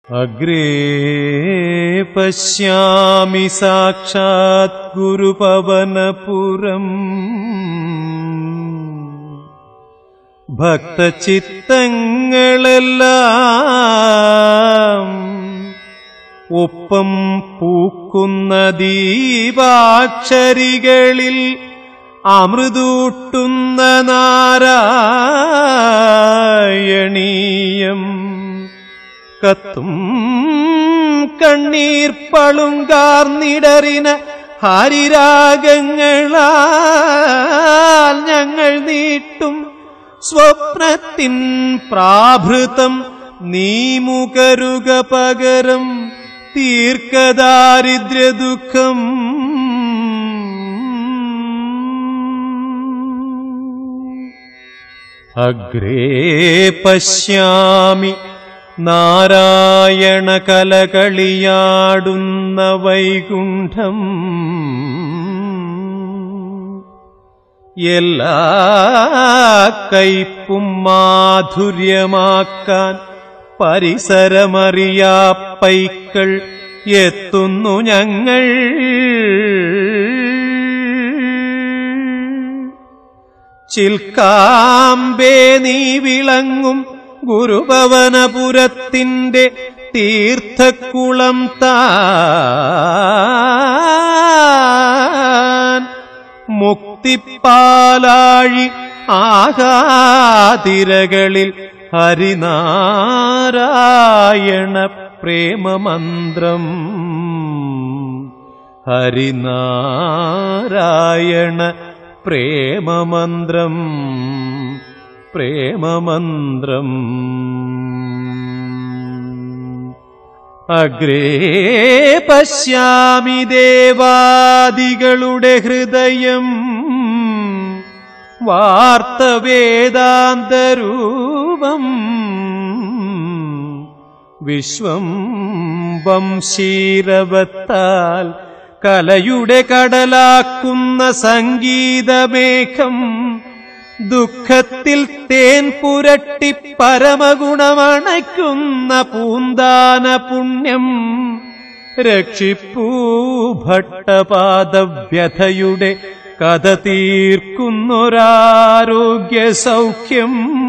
അഗ്രേ പശ്യാമി സാക്ഷാത് ഗുരുപവനപുരം ഭക്തചിത്തങ്ങളെല്ലാം ഒപ്പം പൂക്കുന്ന ദീപാക്ഷരികളിൽ അമൃതൂട്ടുന്ന നാരായണീയം കത്തും കണ്ണീർ പളുങ്കാർന്നിടറിന ഹരിരാഗങ്ങളാൽ ഞങ്ങൾ നീട്ടും സ്വപ്നത്തിൻ പ്രാഭൃതം നീ മുകരുക പകരം ദീർഘദാരിദ്ര്യ ദുഃഖം അഗ്രേ പശ്യാമി നാരായണ കലകളിയാടുന്ന വൈകുണ്ഠം എല്ലാ കയ്പും മാധുര്യമാക്കാൻ പരിസരമറിയാ പൈക്കൾ എത്തുന്നു ഞങ്ങൾ ചിൽക്കാമ്പേ നീ വിളങ്ങും ഗുരുഭവനപുരത്തിന്റെ തീർത്ഥക്കുളം താൻ മുക്തിപ്പാലാഴി ആകാതിരകളിൽ ഹരിനാരായണ പ്രേമമന്ത്രം ഹരിനാരായണ പ്രേമമന്ത്രം പ്രേമമന്ത്രം അഗ്രേ പശ്യാമി ദേവാദികളുടെ ഹൃദയം വാർത്തവേദാന്തരൂപം വിശ്വം വംശീരവത്താൽ കലയുടെ കടലാക്കുന്ന സംഗീതമേഘം ദുഃഖത്തിൽ തേൻ പുരട്ടി പരമഗുണമണയ്ക്കുന്ന പൂന്താന പുണ്യം രക്ഷിപ്പൂ ഭട്ടപാദവ്യഥയുടെ കഥ തീർക്കുന്നൊരാരോഗ്യ സൗഖ്യം